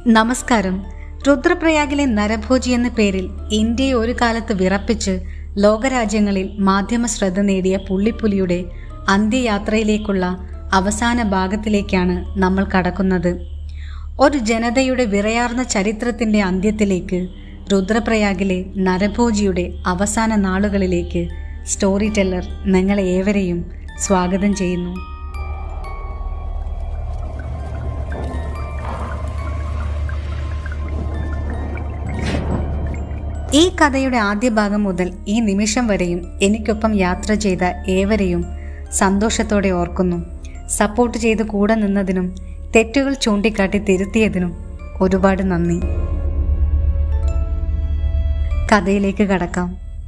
നമസ്കാരം രുദ്രപ്രയാഗിലെ നരഭോജി എന്ന പേരിൽ ഇന്ത്യയെ ഒരു കാലത്ത് വിറപ്പിച്ച് ലോകരാജ്യങ്ങളിൽ മാധ്യമ ശ്രദ്ധ നേടിയ പുള്ളിപ്പുലിയുടെ അന്ത്യയാത്രയിലേക്കുള്ള അവസാന ഭാഗത്തിലേക്കാണ് നമ്മൾ കടക്കുന്നത് ഒരു ജനതയുടെ വിറയാർന്ന ചരിത്രത്തിന്റെ അന്ത്യത്തിലേക്ക് രുദ്രപ്രയാഗിലെ നരഭോജിയുടെ അവസാന നാളുകളിലേക്ക് സ്റ്റോറി ടെല്ലർ നിങ്ങളെ ഏവരെയും സ്വാഗതം ചെയ്യുന്നു ഈ കഥയുടെ ആദ്യ ഭാഗം മുതൽ ഈ നിമിഷം വരെയും എനിക്കൊപ്പം യാത്ര ചെയ്ത ഏവരെയും സന്തോഷത്തോടെ ഓർക്കുന്നു സപ്പോർട്ട് ചെയ്ത് കൂടെ നിന്നതിനും തെറ്റുകൾ ചൂണ്ടിക്കാട്ടി തിരുത്തിയതിനും ഒരുപാട് നന്ദി കഥയിലേക്ക് കടക്കാം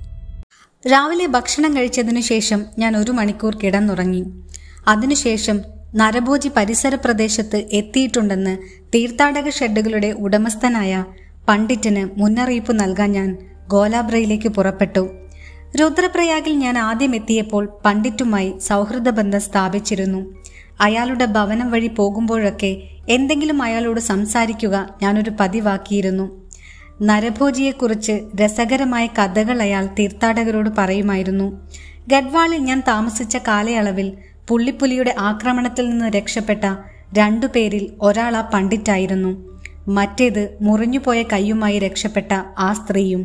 രാവിലെ ഭക്ഷണം കഴിച്ചതിനു ശേഷം ഞാൻ ഒരു മണിക്കൂർ കിടന്നുറങ്ങി അതിനുശേഷം നരഭോജി പരിസര പ്രദേശത്ത് എത്തിയിട്ടുണ്ടെന്ന് തീർത്ഥാടക ഷെഡുകളുടെ ഉടമസ്ഥനായ പണ്ഡിറ്റിന് മുന്നറിയിപ്പ് നൽകാൻ ഞാൻ ഗോലാബ്രയിലേക്ക് പുറപ്പെട്ടു രുദ്രപ്രയാഗിൽ ഞാൻ ആദ്യം എത്തിയപ്പോൾ പണ്ഡിറ്റുമായി സൗഹൃദ ബന്ധം സ്ഥാപിച്ചിരുന്നു അയാളുടെ ഭവനം വഴി പോകുമ്പോഴൊക്കെ എന്തെങ്കിലും അയാളോട് സംസാരിക്കുക ഞാനൊരു പതിവാക്കിയിരുന്നു നരഭോജിയെക്കുറിച്ച് രസകരമായ കഥകൾ അയാൾ തീർത്ഥാടകരോട് പറയുമായിരുന്നു ഗഡ്വാളിൽ ഞാൻ താമസിച്ച കാലയളവിൽ പുള്ളിപ്പുലിയുടെ ആക്രമണത്തിൽ നിന്ന് രക്ഷപ്പെട്ട രണ്ടു പേരിൽ ഒരാൾ ആ പണ്ഡിറ്റായിരുന്നു മറ്റേത് മുറിഞ്ഞുപോയ കൈയുമായി രക്ഷപ്പെട്ട ആ സ്ത്രീയും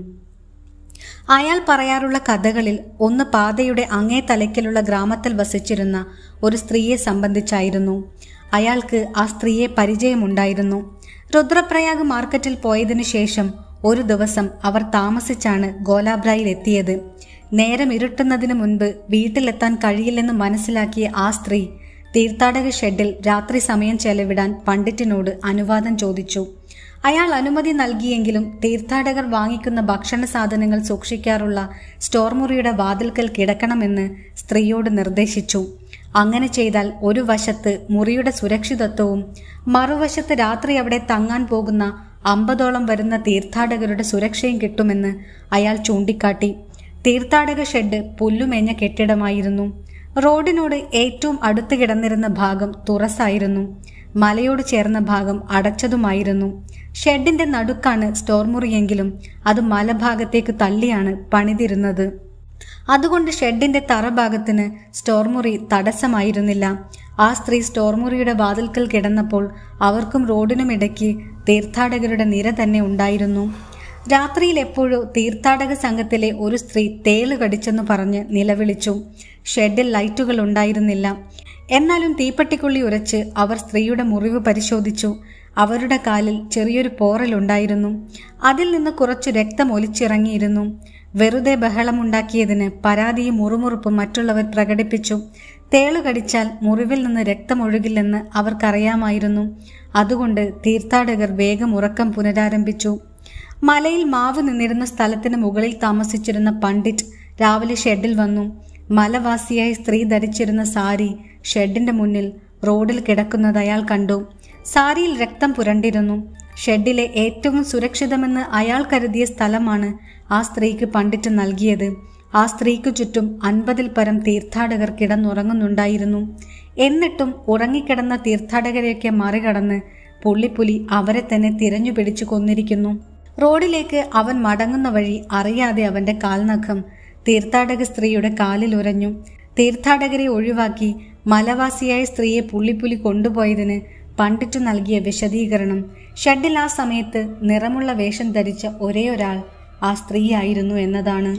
അയാൾ പറയാറുള്ള കഥകളിൽ ഒന്ന് പാതയുടെ അങ്ങേ തലയ്ക്കലുള്ള ഗ്രാമത്തിൽ വസിച്ചിരുന്ന ഒരു സ്ത്രീയെ സംബന്ധിച്ചായിരുന്നു അയാൾക്ക് ആ സ്ത്രീയെ പരിചയമുണ്ടായിരുന്നു രുദ്രപ്രയാഗ് മാർക്കറ്റിൽ പോയതിനു ശേഷം ഒരു ദിവസം അവർ താമസിച്ചാണ് ഗോലാബ്രായിൽ എത്തിയത് നേരം ഇരുട്ടുന്നതിന് മുൻപ് വീട്ടിലെത്താൻ കഴിയില്ലെന്ന് മനസ്സിലാക്കിയ ആ സ്ത്രീ തീർത്ഥാടക ഷെഡിൽ രാത്രി സമയം ചെലവിടാൻ പണ്ഡിറ്റിനോട് അനുവാദം ചോദിച്ചു അയാൾ അനുമതി നൽകിയെങ്കിലും തീർത്ഥാടകർ വാങ്ങിക്കുന്ന ഭക്ഷണ സാധനങ്ങൾ സൂക്ഷിക്കാറുള്ള സ്റ്റോർ മുറിയുടെ വാതിൽക്കൽ കിടക്കണമെന്ന് സ്ത്രീയോട് നിർദ്ദേശിച്ചു അങ്ങനെ ചെയ്താൽ ഒരു വശത്ത് മുറിയുടെ സുരക്ഷിതത്വവും മറുവശത്ത് രാത്രി അവിടെ തങ്ങാൻ പോകുന്ന അമ്പതോളം വരുന്ന തീർത്ഥാടകരുടെ സുരക്ഷയും കിട്ടുമെന്ന് അയാൾ ചൂണ്ടിക്കാട്ടി തീർത്ഥാടക ഷെഡ് പുല്ലുമേഞ്ഞ കെട്ടിടമായിരുന്നു റോഡിനോട് ഏറ്റവും അടുത്ത് കിടന്നിരുന്ന ഭാഗം തുറസായിരുന്നു മലയോട് ചേർന്ന ഭാഗം അടച്ചതുമായിരുന്നു ഷെഡിന്റെ നടുക്കാണ് സ്റ്റോർ മുറിയെങ്കിലും അത് മലഭാഗത്തേക്ക് തള്ളിയാണ് പണിതിരുന്നത് അതുകൊണ്ട് ഷെഡിന്റെ തറഭാഗത്തിന് സ്റ്റോർ മുറി തടസ്സമായിരുന്നില്ല ആ സ്ത്രീ സ്റ്റോർ മുറിയുടെ വാതിൽക്കൽ കിടന്നപ്പോൾ അവർക്കും റോഡിനുമിടയ്ക്ക് തീർത്ഥാടകരുടെ നിര തന്നെ ഉണ്ടായിരുന്നു രാത്രിയിൽ എപ്പോഴോ തീർത്ഥാടക സംഘത്തിലെ ഒരു സ്ത്രീ തേള് കടിച്ചെന്ന് പറഞ്ഞ് നിലവിളിച്ചു ഷെഡിൽ ലൈറ്റുകൾ ഉണ്ടായിരുന്നില്ല എന്നാലും തീപ്പെട്ടിക്കുള്ളി ഉരച്ച് അവർ സ്ത്രീയുടെ മുറിവ് പരിശോധിച്ചു അവരുടെ കാലിൽ ചെറിയൊരു പോറലുണ്ടായിരുന്നു അതിൽ നിന്ന് കുറച്ചു രക്തം ഒലിച്ചിറങ്ങിയിരുന്നു വെറുതെ ബഹളമുണ്ടാക്കിയതിന് പരാതിയും മുറുമുറുപ്പും മറ്റുള്ളവർ പ്രകടിപ്പിച്ചു തേള് കടിച്ചാൽ മുറിവിൽ നിന്ന് രക്തമൊഴുകില്ലെന്ന് അവർക്കറിയാമായിരുന്നു അതുകൊണ്ട് തീർത്ഥാടകർ വേഗം ഉറക്കം പുനരാരംഭിച്ചു മലയിൽ മാവ് നിന്നിരുന്ന സ്ഥലത്തിന് മുകളിൽ താമസിച്ചിരുന്ന പണ്ഡിറ്റ് രാവിലെ ഷെഡിൽ വന്നു മലവാസിയായ സ്ത്രീ ധരിച്ചിരുന്ന സാരി ഷെഡിന്റെ മുന്നിൽ റോഡിൽ കിടക്കുന്നത് അയാൾ കണ്ടു സാരിയിൽ രക്തം പുരണ്ടിരുന്നു ഷെഡിലെ ഏറ്റവും സുരക്ഷിതമെന്ന് അയാൾ കരുതിയ സ്ഥലമാണ് ആ സ്ത്രീക്ക് പണ്ഡിറ്റ് നൽകിയത് ആ സ്ത്രീക്ക് ചുറ്റും അൻപതിൽ പരം തീർത്ഥാടകർ കിടന്നുറങ്ങുന്നുണ്ടായിരുന്നു എന്നിട്ടും ഉറങ്ങിക്കിടന്ന തീർത്ഥാടകരെയൊക്കെ മറികടന്ന് പുള്ളിപ്പുലി അവരെ തന്നെ തിരഞ്ഞു പിടിച്ചു കൊന്നിരിക്കുന്നു റോഡിലേക്ക് അവൻ മടങ്ങുന്ന വഴി അറിയാതെ അവന്റെ കാൽനഖം തീർത്ഥാടക സ്ത്രീയുടെ കാലിൽ ഉരഞ്ഞു തീർത്ഥാടകരെ ഒഴിവാക്കി മലവാസിയായ സ്ത്രീയെ പുള്ളിപ്പുലി കൊണ്ടുപോയതിന് പണ്ഡിറ്റ് നൽകിയ വിശദീകരണം ഷെഡിൽ ആ സമയത്ത് നിറമുള്ള വേഷം ധരിച്ച ഒരേ ഒരാൾ ആ സ്ത്രീയായിരുന്നു എന്നതാണ്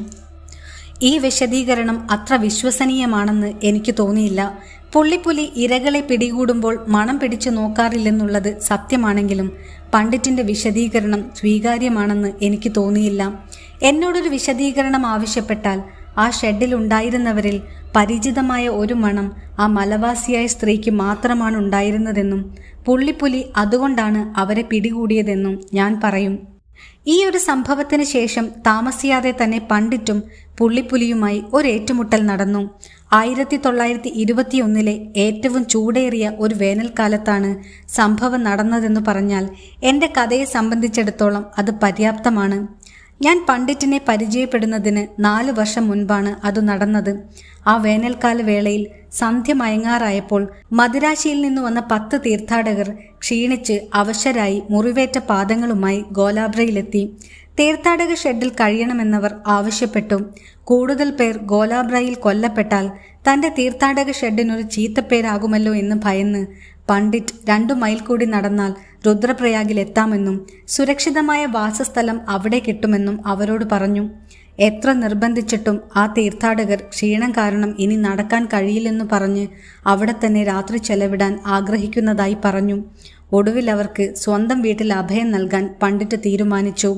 ഈ വിശദീകരണം അത്ര വിശ്വസനീയമാണെന്ന് എനിക്ക് തോന്നിയില്ല പുള്ളിപ്പുലി ഇരകളെ പിടികൂടുമ്പോൾ മണം പിടിച്ചു നോക്കാറില്ലെന്നുള്ളത് സത്യമാണെങ്കിലും പണ്ഡിറ്റിന്റെ വിശദീകരണം സ്വീകാര്യമാണെന്ന് എനിക്ക് തോന്നിയില്ല എന്നോടൊരു വിശദീകരണം ആവശ്യപ്പെട്ടാൽ ആ ഷെഡിൽ ഉണ്ടായിരുന്നവരിൽ പരിചിതമായ ഒരു മണം ആ മലവാസിയായ സ്ത്രീക്ക് മാത്രമാണ് ഉണ്ടായിരുന്നതെന്നും പുള്ളിപ്പുലി അതുകൊണ്ടാണ് അവരെ പിടികൂടിയതെന്നും ഞാൻ പറയും ഈ ഒരു സംഭവത്തിന് ശേഷം താമസിയാതെ തന്നെ പണ്ഡിറ്റും പുള്ളിപ്പുലിയുമായി ഒരു ഏറ്റുമുട്ടൽ നടന്നു ആയിരത്തി തൊള്ളായിരത്തി ഇരുപത്തിയൊന്നിലെ ഏറ്റവും ചൂടേറിയ ഒരു വേനൽക്കാലത്താണ് സംഭവം നടന്നതെന്ന് പറഞ്ഞാൽ എൻ്റെ കഥയെ സംബന്ധിച്ചിടത്തോളം അത് പര്യാപ്തമാണ് ഞാൻ പണ്ഡിറ്റിനെ പരിചയപ്പെടുന്നതിന് നാല് വർഷം മുൻപാണ് അത് നടന്നത് ആ വേനൽക്കാല വേളയിൽ സന്ധ്യ മയങ്ങാറായപ്പോൾ മദിരാശിയിൽ നിന്ന് വന്ന പത്ത് തീർത്ഥാടകർ ക്ഷീണിച്ച് അവശരായി മുറിവേറ്റ പാദങ്ങളുമായി ഗോലാബ്രയിലെത്തി തീർത്ഥാടക ഷെഡിൽ കഴിയണമെന്നവർ ആവശ്യപ്പെട്ടു കൂടുതൽ പേർ ഗോലാബ്രയിൽ കൊല്ലപ്പെട്ടാൽ തന്റെ തീർത്ഥാടക ഷെഡിനൊരു ചീത്തപ്പേരാകുമല്ലോ എന്ന് ഭയന്ന് പണ്ഡിറ്റ് രണ്ടു മൈൽ കൂടി നടന്നാൽ രുദ്രപ്രയാഗിൽ എത്താമെന്നും സുരക്ഷിതമായ വാസസ്ഥലം അവിടെ കിട്ടുമെന്നും അവരോട് പറഞ്ഞു എത്ര നിർബന്ധിച്ചിട്ടും ആ തീർത്ഥാടകർ ക്ഷീണം കാരണം ഇനി നടക്കാൻ കഴിയില്ലെന്ന് പറഞ്ഞ് അവിടെ തന്നെ രാത്രി ചെലവിടാൻ ആഗ്രഹിക്കുന്നതായി പറഞ്ഞു ഒടുവിൽ അവർക്ക് സ്വന്തം വീട്ടിൽ അഭയം നൽകാൻ പണ്ഡിറ്റ് തീരുമാനിച്ചു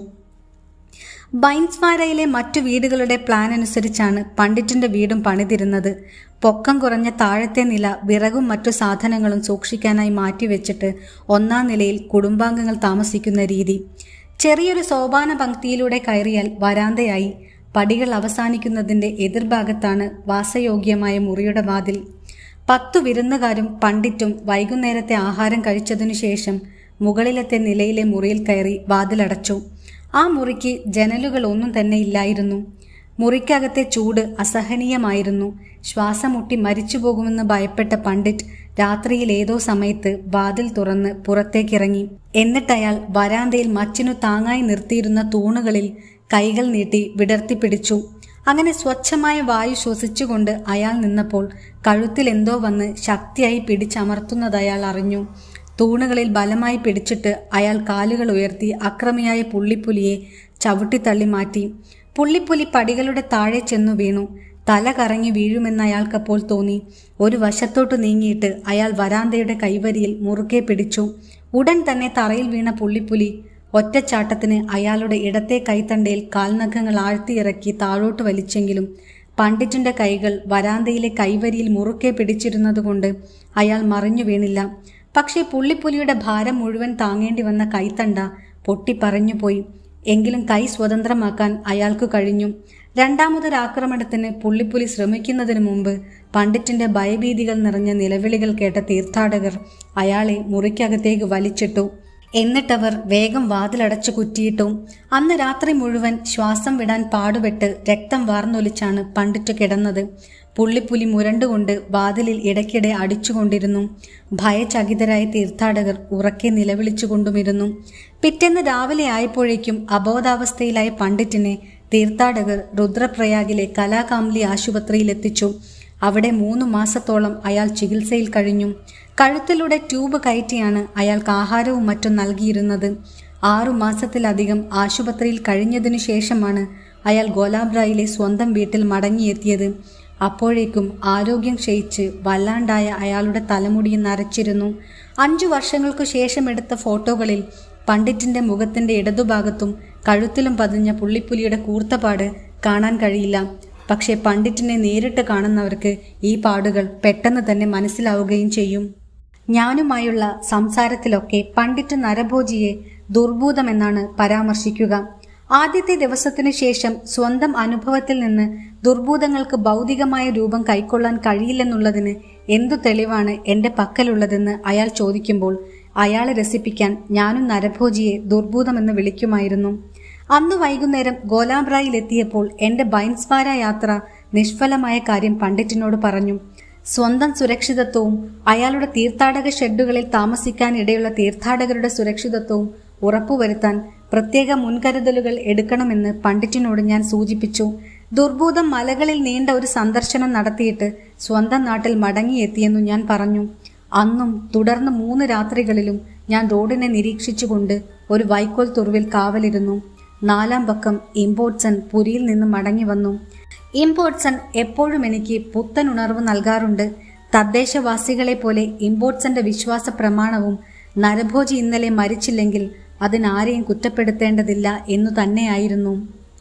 ബൈൻസ്വാരയിലെ മറ്റു വീടുകളുടെ പ്ലാൻ അനുസരിച്ചാണ് പണ്ഡിറ്റിന്റെ വീടും പണിതിരുന്നത് പൊക്കം കുറഞ്ഞ താഴത്തെ നില വിറകും മറ്റു സാധനങ്ങളും സൂക്ഷിക്കാനായി മാറ്റിവെച്ചിട്ട് ഒന്നാം നിലയിൽ കുടുംബാംഗങ്ങൾ താമസിക്കുന്ന രീതി ചെറിയൊരു സോപാന പങ്ക്തിയിലൂടെ കയറിയാൽ വരാന്തയായി പടികൾ അവസാനിക്കുന്നതിന്റെ എതിർഭാഗത്താണ് വാസയോഗ്യമായ മുറിയുടെ വാതിൽ പത്തു വിരുന്നുകാരും പണ്ഡിറ്റും വൈകുന്നേരത്തെ ആഹാരം കഴിച്ചതിനു ശേഷം മുകളിലത്തെ നിലയിലെ മുറിയിൽ കയറി വാതിലടച്ചു ആ മുറിക്ക് ജനലുകൾ ഒന്നും തന്നെ ഇല്ലായിരുന്നു മുറിക്കകത്തെ ചൂട് അസഹനീയമായിരുന്നു ശ്വാസം മുട്ടി മരിച്ചു പോകുമെന്ന് ഭയപ്പെട്ട പണ്ഡിറ്റ് രാത്രിയിൽ ഏതോ സമയത്ത് വാതിൽ തുറന്ന് പുറത്തേക്കിറങ്ങി എന്നിട്ടയാൾ വരാന്തയിൽ മച്ചിനു താങ്ങായി നിർത്തിയിരുന്ന തൂണുകളിൽ കൈകൾ നീട്ടി വിടർത്തി പിടിച്ചു അങ്ങനെ സ്വച്ഛമായ വായു ശ്വസിച്ചുകൊണ്ട് അയാൾ നിന്നപ്പോൾ കഴുത്തിൽ എന്തോ വന്ന് ശക്തിയായി പിടിച്ചമർത്തുന്നത് അയാൾ അറിഞ്ഞു തൂണുകളിൽ ബലമായി പിടിച്ചിട്ട് അയാൾ കാലുകൾ ഉയർത്തി അക്രമിയായ പുള്ളിപ്പുലിയെ ചവിട്ടിത്തള്ളി മാറ്റി പുള്ളിപ്പുലി പടികളുടെ താഴെ ചെന്നു വീണു തല കറങ്ങി വീഴുമെന്ന് അയാൾക്കപ്പോൾ തോന്നി ഒരു വശത്തോട്ട് നീങ്ങിയിട്ട് അയാൾ വരാന്തയുടെ കൈവരിയിൽ മുറുകെ പിടിച്ചു ഉടൻ തന്നെ തറയിൽ വീണ പുള്ളിപ്പുലി ഒറ്റച്ചാട്ടത്തിന് അയാളുടെ ഇടത്തെ കൈത്തണ്ടയിൽ കാൽനഖങ്ങൾ ആഴ്ത്തിയിറക്കി താഴോട്ട് വലിച്ചെങ്കിലും പണ്ഡിറ്റിന്റെ കൈകൾ വരാന്തയിലെ കൈവരിയിൽ മുറുക്കെ പിടിച്ചിരുന്നതുകൊണ്ട് അയാൾ മറിഞ്ഞു വീണില്ല പക്ഷേ പുള്ളിപ്പുലിയുടെ ഭാരം മുഴുവൻ താങ്ങേണ്ടി വന്ന കൈത്തണ്ട പൊട്ടിപ്പറഞ്ഞുപോയി എങ്കിലും കൈ സ്വതന്ത്രമാക്കാൻ അയാൾക്ക് കഴിഞ്ഞു രണ്ടാമതൊരാക്രമണത്തിന് പുള്ളിപ്പുലി ശ്രമിക്കുന്നതിന് മുമ്പ് പണ്ഡിറ്റിന്റെ ഭയഭീതികൾ നിറഞ്ഞ നിലവിളികൾ കേട്ട തീർത്ഥാടകർ അയാളെ മുറിക്കകത്തേക്ക് വലിച്ചിട്ടു എന്നിട്ടവർ വേഗം വാതിലടച്ചു കുറ്റിയിട്ടു അന്ന് രാത്രി മുഴുവൻ ശ്വാസം വിടാൻ പാടുപെട്ട് രക്തം വാർന്നൊലിച്ചാണ് പണ്ഡിറ്റ് കിടന്നത് പുള്ളിപ്പുലി മുരണ്ടുകൊണ്ട് വാതിലിൽ ഇടയ്ക്കിടെ അടിച്ചുകൊണ്ടിരുന്നു ഭയചകിതരായ തീർത്ഥാടകർ ഉറക്കെ നിലവിളിച്ചുകൊണ്ടുമിരുന്നു പിറ്റേന്ന് രാവിലെ ആയപ്പോഴേക്കും അബോധാവസ്ഥയിലായ പണ്ഡിറ്റിനെ തീർത്ഥാടകർ രുദ്രപ്രയാഗിലെ കലാകാംലി ആശുപത്രിയിലെത്തിച്ചു അവിടെ മൂന്ന് മാസത്തോളം അയാൾ ചികിത്സയിൽ കഴിഞ്ഞു കഴുത്തിലൂടെ ട്യൂബ് കയറ്റിയാണ് അയാൾക്ക് ആഹാരവും മറ്റും നൽകിയിരുന്നത് ആറു മാസത്തിലധികം ആശുപത്രിയിൽ കഴിഞ്ഞതിനു ശേഷമാണ് അയാൾ ഗോലാബ്രായിലെ സ്വന്തം വീട്ടിൽ മടങ്ങിയെത്തിയത് അപ്പോഴേക്കും ആരോഗ്യം ക്ഷയിച്ച് വല്ലാണ്ടായ അയാളുടെ തലമുടി നരച്ചിരുന്നു അഞ്ചു വർഷങ്ങൾക്കു ശേഷം എടുത്ത ഫോട്ടോകളിൽ പണ്ഡിറ്റിന്റെ മുഖത്തിന്റെ ഇടതുഭാഗത്തും കഴുത്തിലും പതിഞ്ഞ പുള്ളിപ്പുലിയുടെ കൂർത്തപാട് കാണാൻ കഴിയില്ല പക്ഷേ പണ്ഡിറ്റിനെ നേരിട്ട് കാണുന്നവർക്ക് ഈ പാടുകൾ പെട്ടെന്ന് തന്നെ മനസ്സിലാവുകയും ചെയ്യും ഞാനുമായുള്ള സംസാരത്തിലൊക്കെ പണ്ഡിറ്റ് നരഭോജിയെ ദുർഭൂതമെന്നാണ് പരാമർശിക്കുക ആദ്യത്തെ ദിവസത്തിനു ശേഷം സ്വന്തം അനുഭവത്തിൽ നിന്ന് ദുർഭൂതങ്ങൾക്ക് ഭൗതികമായ രൂപം കൈക്കൊള്ളാൻ കഴിയില്ലെന്നുള്ളതിന് എന്തു തെളിവാണ് എന്റെ പക്കലുള്ളതെന്ന് അയാൾ ചോദിക്കുമ്പോൾ അയാളെ രസിപ്പിക്കാൻ ഞാനും നരഭോജിയെ ദുർഭൂതമെന്ന് വിളിക്കുമായിരുന്നു അന്ന് വൈകുന്നേരം ഗോലാബ്രായിലെത്തിയപ്പോൾ എന്റെ ബൈൻസ്വാര യാത്ര നിഷ്ഫലമായ കാര്യം പണ്ഡിറ്റിനോട് പറഞ്ഞു സ്വന്തം സുരക്ഷിതത്വവും അയാളുടെ തീർത്ഥാടക ഷെഡുകളിൽ താമസിക്കാനിടയുള്ള തീർത്ഥാടകരുടെ സുരക്ഷിതത്വവും ഉറപ്പുവരുത്താൻ പ്രത്യേക മുൻകരുതലുകൾ എടുക്കണമെന്ന് പണ്ഡിറ്റിനോട് ഞാൻ സൂചിപ്പിച്ചു ദുർഭൂതം മലകളിൽ നീണ്ട ഒരു സന്ദർശനം നടത്തിയിട്ട് സ്വന്തം നാട്ടിൽ മടങ്ങിയെത്തിയെന്നു ഞാൻ പറഞ്ഞു അന്നും തുടർന്ന് മൂന്ന് രാത്രികളിലും ഞാൻ റോഡിനെ നിരീക്ഷിച്ചുകൊണ്ട് ഒരു വൈക്കോൽ തുറുവിൽ കാവലിരുന്നു നാലാം പക്കം ഇമ്പോർട്സൺ പുരിയിൽ നിന്ന് മടങ്ങി വന്നു ഇമ്പോർട്സൺ എപ്പോഴും എനിക്ക് പുത്തൻ ഉണർവ് നൽകാറുണ്ട് തദ്ദേശവാസികളെ പോലെ ഇമ്പോർട്സന്റെ വിശ്വാസ പ്രമാണവും നരഭോജി ഇന്നലെ മരിച്ചില്ലെങ്കിൽ അതിനാരെയും കുറ്റപ്പെടുത്തേണ്ടതില്ല എന്നു തന്നെയായിരുന്നു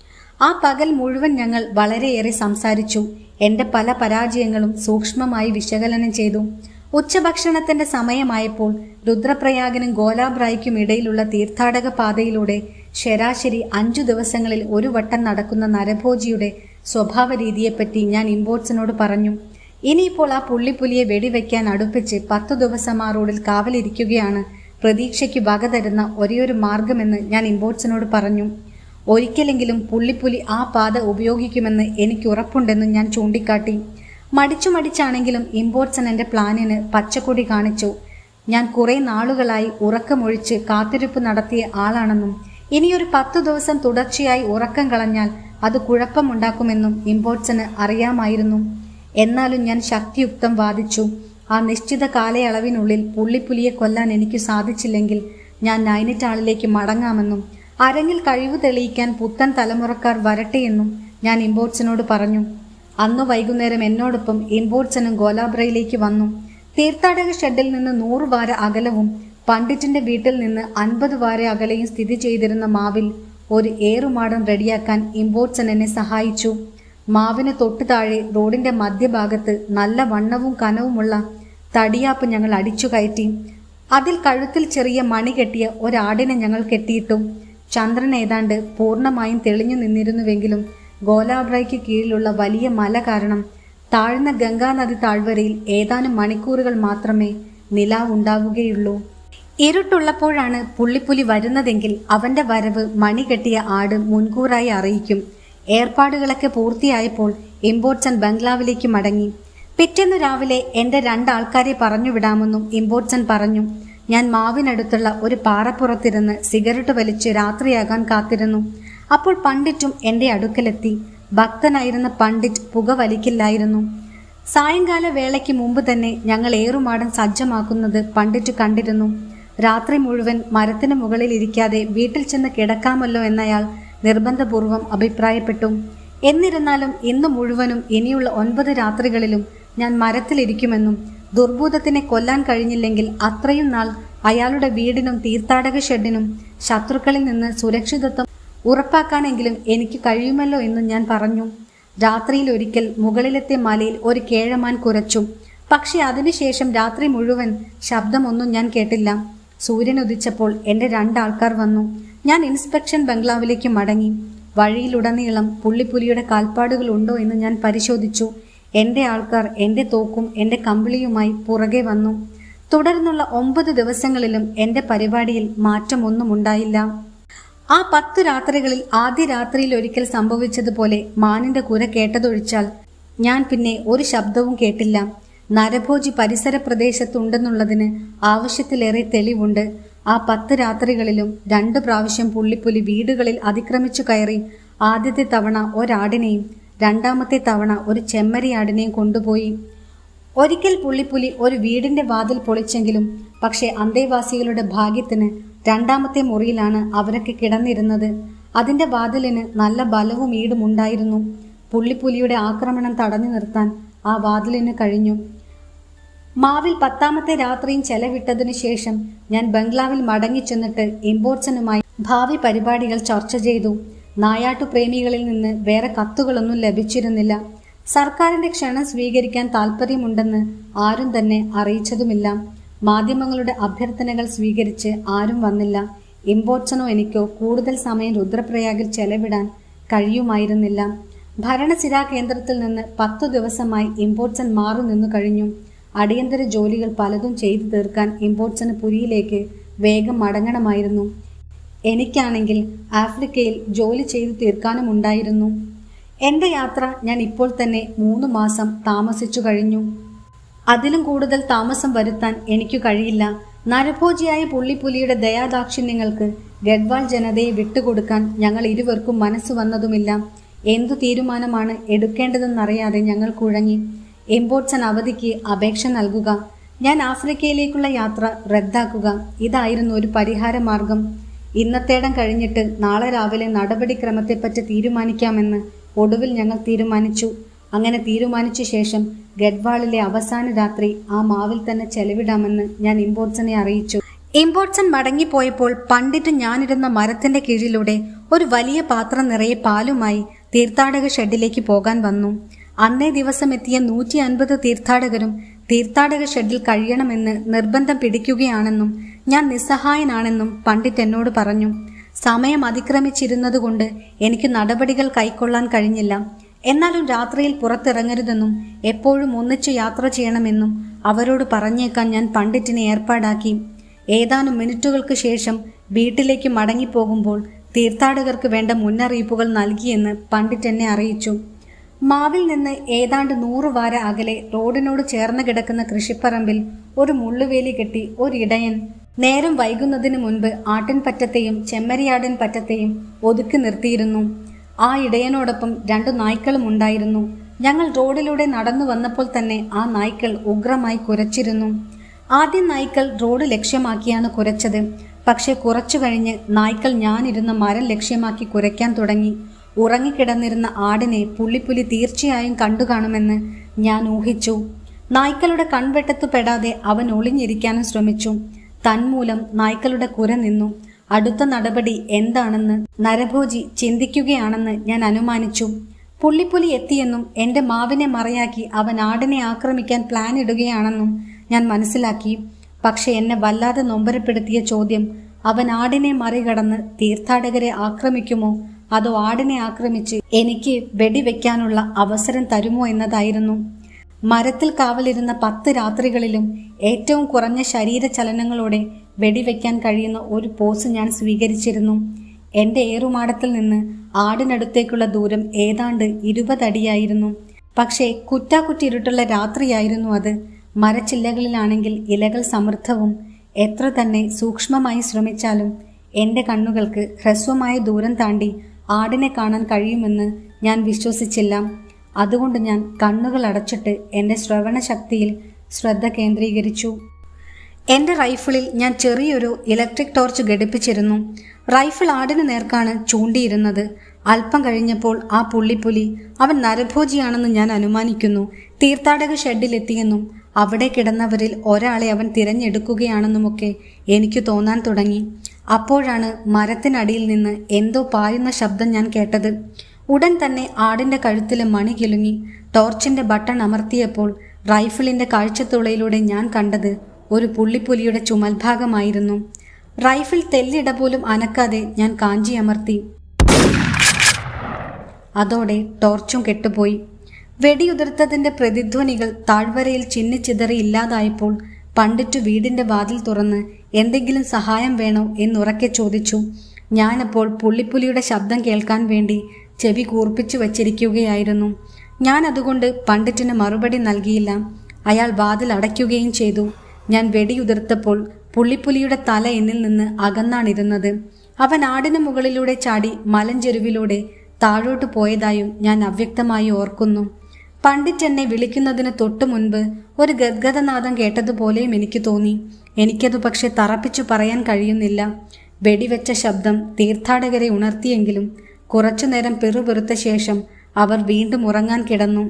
ആ പകൽ മുഴുവൻ ഞങ്ങൾ വളരെയേറെ സംസാരിച്ചു എന്റെ പല പരാജയങ്ങളും സൂക്ഷ്മമായി വിശകലനം ചെയ്തു ഉച്ചഭക്ഷണത്തിന്റെ സമയമായപ്പോൾ രുദ്രപ്രയാഗിനും ഗോലാബ്രായ്ക്കും ഇടയിലുള്ള തീർത്ഥാടക പാതയിലൂടെ ശരാശരി അഞ്ചു ദിവസങ്ങളിൽ ഒരു വട്ടം നടക്കുന്ന നരഭോജിയുടെ സ്വഭാവ രീതിയെപ്പറ്റി ഞാൻ ഇമ്പോർട്സിനോട് പറഞ്ഞു ഇനിയിപ്പോൾ ആ പുള്ളിപ്പുലിയെ വെടിവെക്കാൻ അടുപ്പിച്ച് പത്തു ദിവസം ആ റോഡിൽ കാവലിരിക്കുകയാണ് പ്രതീക്ഷയ്ക്ക് വക തരുന്ന ഒരേയൊരു മാർഗമെന്ന് ഞാൻ ഇമ്പോർട്സിനോട് പറഞ്ഞു ഒരിക്കലെങ്കിലും പുള്ളിപ്പുലി ആ പാത ഉപയോഗിക്കുമെന്ന് എനിക്ക് ഉറപ്പുണ്ടെന്ന് ഞാൻ ചൂണ്ടിക്കാട്ടി മടിച്ചു മടിച്ചാണെങ്കിലും ഇമ്പോർട്സൺ എൻ്റെ പ്ലാനിന് പച്ചക്കൊടി കാണിച്ചു ഞാൻ കുറേ നാളുകളായി ഉറക്കമൊഴിച്ച് കാത്തിരിപ്പ് നടത്തിയ ആളാണെന്നും ഇനിയൊരു പത്തു ദിവസം തുടർച്ചയായി ഉറക്കം കളഞ്ഞാൽ അത് കുഴപ്പമുണ്ടാക്കുമെന്നും ഇമ്പോർട്സന് അറിയാമായിരുന്നു എന്നാലും ഞാൻ ശക്തിയുക്തം വാദിച്ചു ആ നിശ്ചിത കാലയളവിനുള്ളിൽ പുള്ളിപ്പുലിയെ കൊല്ലാൻ എനിക്ക് സാധിച്ചില്ലെങ്കിൽ ഞാൻ നൈനിറ്റാളിലേക്ക് മടങ്ങാമെന്നും അരങ്ങിൽ കഴിവ് തെളിയിക്കാൻ പുത്തൻ തലമുറക്കാർ വരട്ടെയെന്നും ഞാൻ ഇമ്പോർട്സിനോട് പറഞ്ഞു അന്ന് വൈകുന്നേരം എന്നോടൊപ്പം ഇമ്പോർട്സനും ഗോലാബ്രയിലേക്ക് വന്നു തീർത്ഥാടക ഷെഡിൽ നിന്ന് നൂറ് വാര അകലവും പണ്ഡിറ്റിന്റെ വീട്ടിൽ നിന്ന് അൻപത് വാര അകലെയും സ്ഥിതി ചെയ്തിരുന്ന മാവിൽ ഒരു ഏറുമാടം റെഡിയാക്കാൻ ഇമ്പോർട്സൻ എന്നെ സഹായിച്ചു മാവിന് തൊട്ടു താഴെ റോഡിന്റെ മധ്യഭാഗത്ത് നല്ല വണ്ണവും കനവുമുള്ള തടിയാപ്പ് ഞങ്ങൾ അടിച്ചു കയറ്റി അതിൽ കഴുത്തിൽ ചെറിയ മണി കെട്ടിയ ഒരാടിനെ ഞങ്ങൾ കെട്ടിയിട്ടു ചന്ദ്രൻ ഏതാണ്ട് പൂർണ്ണമായും തെളിഞ്ഞു നിന്നിരുന്നുവെങ്കിലും ഗോലാബ്രയ്ക്ക് കീഴിലുള്ള വലിയ മല കാരണം താഴ്ന്ന ഗംഗാനദി താഴ്വരയിൽ ഏതാനും മണിക്കൂറുകൾ മാത്രമേ നിലാവുണ്ടാവുകയുള്ളൂ ഇരുട്ടുള്ളപ്പോഴാണ് പുള്ളിപ്പുലി വരുന്നതെങ്കിൽ അവന്റെ വരവ് മണി കെട്ടിയ ആട് മുൻകൂറായി അറിയിക്കും ഏർപ്പാടുകളൊക്കെ പൂർത്തിയായപ്പോൾ ഇമ്പോർട്സൺ ബംഗ്ലാവിലേക്ക് മടങ്ങി പിറ്റേന്ന് രാവിലെ എന്റെ രണ്ടാൾക്കാരെ പറഞ്ഞു വിടാമെന്നും ഇമ്പോർട്സൺ പറഞ്ഞു ഞാൻ മാവിനടുത്തുള്ള ഒരു പാറപ്പുറത്തിരുന്ന് സിഗരറ്റ് വലിച്ച് രാത്രിയാകാൻ കാത്തിരുന്നു അപ്പോൾ പണ്ഡിറ്റും എന്റെ അടുക്കലെത്തി ഭക്തനായിരുന്ന പണ്ഡിറ്റ് പുക വലിക്കില്ലായിരുന്നു സായങ്കാല വേളയ്ക്ക് മുമ്പ് തന്നെ ഞങ്ങൾ ഏറുമാടം സജ്ജമാക്കുന്നത് പണ്ഡിറ്റ് കണ്ടിരുന്നു രാത്രി മുഴുവൻ മരത്തിന് മുകളിൽ ഇരിക്കാതെ വീട്ടിൽ ചെന്ന് കിടക്കാമല്ലോ എന്നയാൾ നിർബന്ധപൂർവം അഭിപ്രായപ്പെട്ടു എന്നിരുന്നാലും ഇന്ന് മുഴുവനും ഇനിയുള്ള ഒൻപത് രാത്രികളിലും ഞാൻ മരത്തിലിരിക്കുമെന്നും ദുർഭൂതത്തിനെ കൊല്ലാൻ കഴിഞ്ഞില്ലെങ്കിൽ അത്രയും നാൾ അയാളുടെ വീടിനും തീർത്ഥാടക ഷെഡിനും ശത്രുക്കളിൽ നിന്ന് സുരക്ഷിതത്വം ഉറപ്പാക്കാനെങ്കിലും എനിക്ക് കഴിയുമല്ലോ എന്നും ഞാൻ പറഞ്ഞു രാത്രിയിൽ ഒരിക്കൽ മുകളിലത്തെ മലയിൽ ഒരു കേഴമാൻ കുരച്ചു പക്ഷെ അതിനുശേഷം രാത്രി മുഴുവൻ ശബ്ദമൊന്നും ഞാൻ കേട്ടില്ല സൂര്യൻ ഉദിച്ചപ്പോൾ എൻ്റെ രണ്ടാൾക്കാർ വന്നു ഞാൻ ഇൻസ്പെക്ഷൻ ബംഗ്ലാവിലേക്ക് മടങ്ങി വഴിയിലുടനീളം പുള്ളിപ്പുലിയുടെ കാൽപ്പാടുകൾ ഉണ്ടോ എന്ന് ഞാൻ പരിശോധിച്ചു എൻ്റെ ആൾക്കാർ എൻ്റെ തോക്കും എൻ്റെ കമ്പിളിയുമായി പുറകെ വന്നു തുടർന്നുള്ള ഒമ്പത് ദിവസങ്ങളിലും എൻ്റെ പരിപാടിയിൽ മാറ്റമൊന്നും ഉണ്ടായില്ല ആ പത്ത് രാത്രികളിൽ ആദ്യ രാത്രിയിൽ ഒരിക്കൽ സംഭവിച്ചതുപോലെ മാനിന്റെ കുര കേട്ടതൊഴിച്ചാൽ ഞാൻ പിന്നെ ഒരു ശബ്ദവും കേട്ടില്ല നരഭോജി പരിസര പ്രദേശത്തുണ്ടെന്നുള്ളതിന് ആവശ്യത്തിലേറെ തെളിവുണ്ട് ആ പത്ത് രാത്രികളിലും രണ്ടു പ്രാവശ്യം പുള്ളിപ്പുലി വീടുകളിൽ അതിക്രമിച്ചു കയറി ആദ്യത്തെ തവണ ഒരാടിനെയും രണ്ടാമത്തെ തവണ ഒരു ചെമ്മരിയാടിനെയും കൊണ്ടുപോയി ഒരിക്കൽ പുള്ളിപ്പുലി ഒരു വീടിന്റെ വാതിൽ പൊളിച്ചെങ്കിലും പക്ഷേ അന്തേവാസികളുടെ ഭാഗ്യത്തിന് രണ്ടാമത്തെ മുറിയിലാണ് അവരൊക്കെ കിടന്നിരുന്നത് അതിന്റെ വാതിലിന് നല്ല ബലവും ഈടും ഉണ്ടായിരുന്നു പുള്ളിപ്പുലിയുടെ ആക്രമണം തടഞ്ഞു നിർത്താൻ ആ വാതിലിന് കഴിഞ്ഞു മാവിൽ പത്താമത്തെ രാത്രിയും ചെലവിട്ടതിനു ശേഷം ഞാൻ ബംഗ്ലാവിൽ മടങ്ങിച്ചെന്നിട്ട് ഇമ്പോർട്സനുമായി ഭാവി പരിപാടികൾ ചർച്ച ചെയ്തു നായാട്ടു പ്രേമികളിൽ നിന്ന് വേറെ കത്തുകളൊന്നും ലഭിച്ചിരുന്നില്ല സർക്കാരിന്റെ ക്ഷണം സ്വീകരിക്കാൻ താൽപ്പര്യമുണ്ടെന്ന് ആരും തന്നെ അറിയിച്ചതുമില്ല മാധ്യമങ്ങളുടെ അഭ്യർത്ഥനകൾ സ്വീകരിച്ച് ആരും വന്നില്ല ഇമ്പോർട്സനോ എനിക്കോ കൂടുതൽ സമയം രുദ്രപ്രയാഗിൽ ചെലവിടാൻ കഴിയുമായിരുന്നില്ല ഭരണസിരാ കേന്ദ്രത്തിൽ നിന്ന് പത്തു ദിവസമായി ഇമ്പോർട്സൺ മാറി നിന്നു കഴിഞ്ഞു അടിയന്തര ജോലികൾ പലതും ചെയ്തു തീർക്കാൻ ഇമ്പോർട്സന് പുരിയിലേക്ക് വേഗം മടങ്ങണമായിരുന്നു എനിക്കാണെങ്കിൽ ആഫ്രിക്കയിൽ ജോലി ചെയ്തു തീർക്കാനും ഉണ്ടായിരുന്നു എൻ്റെ യാത്ര ഞാൻ ഇപ്പോൾ തന്നെ മൂന്ന് മാസം താമസിച്ചു കഴിഞ്ഞു അതിലും കൂടുതൽ താമസം വരുത്താൻ എനിക്കു കഴിയില്ല നരഭോജിയായ പുള്ളിപ്പുലിയുടെ ദയാദാക്ഷിണ്യങ്ങൾക്ക് ഗഡ്വാൾ ജനതയെ വിട്ടുകൊടുക്കാൻ ഞങ്ങൾ ഇരുവർക്കും മനസ്സ് വന്നതുമില്ല എന്തു തീരുമാനമാണ് എടുക്കേണ്ടതെന്നറിയാതെ ഞങ്ങൾ കുഴങ്ങി എംബോട്സൺ അവധിക്ക് അപേക്ഷ നൽകുക ഞാൻ ആഫ്രിക്കയിലേക്കുള്ള യാത്ര റദ്ദാക്കുക ഇതായിരുന്നു ഒരു പരിഹാര മാർഗം ഇന്നത്തേടം കഴിഞ്ഞിട്ട് നാളെ രാവിലെ നടപടിക്രമത്തെപ്പറ്റി തീരുമാനിക്കാമെന്ന് ഒടുവിൽ ഞങ്ങൾ തീരുമാനിച്ചു അങ്ങനെ തീരുമാനിച്ച ശേഷം ഗഡ്വാളിലെ അവസാന രാത്രി ആ മാവിൽ തന്നെ ചെലവിടാമെന്ന് ഞാൻ ഇമ്പോർട്സനെ അറിയിച്ചു ഇമ്പോർട്സൺ മടങ്ങിപ്പോയപ്പോൾ പണ്ടിട്ട് ഞാനിരുന്ന മരത്തിന്റെ കീഴിലൂടെ ഒരു വലിയ പാത്രം നിറയെ പാലുമായി തീർത്ഥാടക ഷെഡിലേക്ക് പോകാൻ വന്നു അന്നേ ദിവസം എത്തിയ നൂറ്റി അൻപത് തീർത്ഥാടകരും തീർത്ഥാടക ഷെഡിൽ കഴിയണമെന്ന് നിർബന്ധം പിടിക്കുകയാണെന്നും ഞാൻ നിസ്സഹായനാണെന്നും പണ്ഡിറ്റ് എന്നോട് പറഞ്ഞു സമയം അതിക്രമിച്ചിരുന്നതുകൊണ്ട് എനിക്ക് നടപടികൾ കൈക്കൊള്ളാൻ കഴിഞ്ഞില്ല എന്നാലും രാത്രിയിൽ പുറത്തിറങ്ങരുതെന്നും എപ്പോഴും ഒന്നിച്ചു യാത്ര ചെയ്യണമെന്നും അവരോട് പറഞ്ഞേക്കാൻ ഞാൻ പണ്ഡിറ്റിനെ ഏർപ്പാടാക്കി ഏതാനും മിനിറ്റുകൾക്ക് ശേഷം വീട്ടിലേക്ക് മടങ്ങിപ്പോകുമ്പോൾ തീർത്ഥാടകർക്ക് വേണ്ട മുന്നറിയിപ്പുകൾ നൽകിയെന്ന് പണ്ഡിറ്റ് എന്നെ അറിയിച്ചു മാവിൽ നിന്ന് ഏതാണ്ട് നൂറ് വാര അകലെ റോഡിനോട് ചേർന്ന് കിടക്കുന്ന കൃഷിപ്പറമ്പിൽ ഒരു മുള്ളുവേലി കെട്ടി ഒരിടയൻ നേരം വൈകുന്നതിന് മുൻപ് ആട്ടിൻപറ്റത്തെയും ചെമ്മരിയാടിൻ പറ്റത്തെയും ഒതുക്കി നിർത്തിയിരുന്നു ആ ഇടയനോടൊപ്പം രണ്ടു നായ്ക്കളും ഉണ്ടായിരുന്നു ഞങ്ങൾ റോഡിലൂടെ നടന്നു വന്നപ്പോൾ തന്നെ ആ നായ്ക്കൾ ഉഗ്രമായി കുരച്ചിരുന്നു ആദ്യം നായ്ക്കൾ റോഡ് ലക്ഷ്യമാക്കിയാണ് കുരച്ചത് പക്ഷെ കുറച്ചു കഴിഞ്ഞ് നായ്ക്കൾ ഞാനിരുന്ന മരം ലക്ഷ്യമാക്കി കുരയ്ക്കാൻ തുടങ്ങി ഉറങ്ങിക്കിടന്നിരുന്ന ആടിനെ പുള്ളിപ്പുലി തീർച്ചയായും കണ്ടു കാണുമെന്ന് ഞാൻ ഊഹിച്ചു നായ്ക്കളുടെ കൺവെട്ടത്തു പെടാതെ അവൻ ഒളിഞ്ഞിരിക്കാനും ശ്രമിച്ചു തന്മൂലം നായ്ക്കളുടെ കുര നിന്നു അടുത്ത നടപടി എന്താണെന്ന് നരഭോജി ചിന്തിക്കുകയാണെന്ന് ഞാൻ അനുമാനിച്ചു പുള്ളിപ്പുലി എത്തിയെന്നും എന്റെ മാവിനെ മറയാക്കി അവൻ ആടിനെ ആക്രമിക്കാൻ പ്ലാൻ ഇടുകയാണെന്നും ഞാൻ മനസ്സിലാക്കി പക്ഷെ എന്നെ വല്ലാതെ നൊമ്പരപ്പെടുത്തിയ ചോദ്യം അവൻ ആടിനെ മറികടന്ന് തീർത്ഥാടകരെ ആക്രമിക്കുമോ അതോ ആടിനെ ആക്രമിച്ച് എനിക്ക് വെടിവെക്കാനുള്ള അവസരം തരുമോ എന്നതായിരുന്നു മരത്തിൽ കാവലിരുന്ന പത്ത് രാത്രികളിലും ഏറ്റവും കുറഞ്ഞ ശരീരചലനങ്ങളോടെ വെടിവെക്കാൻ കഴിയുന്ന ഒരു പോസ് ഞാൻ സ്വീകരിച്ചിരുന്നു എന്റെ ഏറുമാടത്തിൽ നിന്ന് ആടിനടുത്തേക്കുള്ള ദൂരം ഏതാണ്ട് ഇരുപതടിയായിരുന്നു പക്ഷേ കുറ്റാക്കുറ്റിരുട്ടുള്ള രാത്രിയായിരുന്നു അത് മരച്ചില്ലകളിലാണെങ്കിൽ ഇലകൾ സമൃദ്ധവും എത്ര തന്നെ സൂക്ഷ്മമായി ശ്രമിച്ചാലും എന്റെ കണ്ണുകൾക്ക് ഹ്രസ്വമായ ദൂരം താണ്ടി ആടിനെ കാണാൻ കഴിയുമെന്ന് ഞാൻ വിശ്വസിച്ചില്ല അതുകൊണ്ട് ഞാൻ കണ്ണുകൾ അടച്ചിട്ട് എൻ്റെ ശ്രവണശക്തിയിൽ ശ്രദ്ധ കേന്ദ്രീകരിച്ചു എൻ്റെ റൈഫിളിൽ ഞാൻ ചെറിയൊരു ഇലക്ട്രിക് ടോർച്ച് ഘടിപ്പിച്ചിരുന്നു റൈഫിൾ ആടിന് നേർക്കാണ് ചൂണ്ടിയിരുന്നത് അല്പം കഴിഞ്ഞപ്പോൾ ആ പുള്ളിപ്പുലി അവൻ നരഭോജിയാണെന്ന് ഞാൻ അനുമാനിക്കുന്നു തീർത്ഥാടക ഷെഡിലെത്തിയെന്നും അവിടെ കിടന്നവരിൽ ഒരാളെ അവൻ തിരഞ്ഞെടുക്കുകയാണെന്നുമൊക്കെ എനിക്ക് തോന്നാൻ തുടങ്ങി അപ്പോഴാണ് മരത്തിനടിയിൽ നിന്ന് എന്തോ പായുന്ന ശബ്ദം ഞാൻ കേട്ടത് ഉടൻ തന്നെ ആടിന്റെ കഴുത്തിലെ മണി കിലുങ്ങി ടോർച്ചിന്റെ ബട്ടൺ അമർത്തിയപ്പോൾ റൈഫിളിന്റെ കാഴ്ചത്തുളയിലൂടെ ഞാൻ കണ്ടത് ഒരു പുള്ളിപ്പുലിയുടെ ചുമൽഭാഗമായിരുന്നു റൈഫിൾ തെല്ലിട പോലും അനക്കാതെ ഞാൻ കാഞ്ചി അമർത്തി അതോടെ ടോർച്ചും കെട്ടുപോയി വെടിയുതിർത്തതിന്റെ പ്രതിധ്വനികൾ താഴ്വരയിൽ ചിന്നിച്ചിതറി ഇല്ലാതായപ്പോൾ പണ്ഡിറ്റ് വീടിന്റെ വാതിൽ തുറന്ന് എന്തെങ്കിലും സഹായം വേണോ എന്നുറക്കെ ചോദിച്ചു ഞാനപ്പോൾ പുള്ളിപ്പുലിയുടെ ശബ്ദം കേൾക്കാൻ വേണ്ടി ചെവി കൂർപ്പിച്ചു വച്ചിരിക്കുകയായിരുന്നു ഞാൻ അതുകൊണ്ട് പണ്ഡിറ്റിന് മറുപടി നൽകിയില്ല അയാൾ വാതിൽ അടയ്ക്കുകയും ചെയ്തു ഞാൻ വെടിയുതിർത്തപ്പോൾ പുള്ളിപ്പുലിയുടെ തല എന്നിൽ നിന്ന് അകന്നാണിരുന്നത് അവൻ ആടിന് മുകളിലൂടെ ചാടി മലഞ്ചെരുവിലൂടെ താഴോട്ട് പോയതായും ഞാൻ അവ്യക്തമായി ഓർക്കുന്നു പണ്ഡിറ്റ് എന്നെ വിളിക്കുന്നതിന് തൊട്ടു മുൻപ് ഒരു ഗദ്ഗതനാദം കേട്ടതുപോലെയും എനിക്ക് തോന്നി എനിക്കത് പക്ഷെ തറപ്പിച്ചു പറയാൻ കഴിയുന്നില്ല വെടിവെച്ച ശബ്ദം തീർത്ഥാടകരെ ഉണർത്തിയെങ്കിലും കുറച്ചുനേരം പിറുപിറുത്ത ശേഷം അവർ വീണ്ടും ഉറങ്ങാൻ കിടന്നു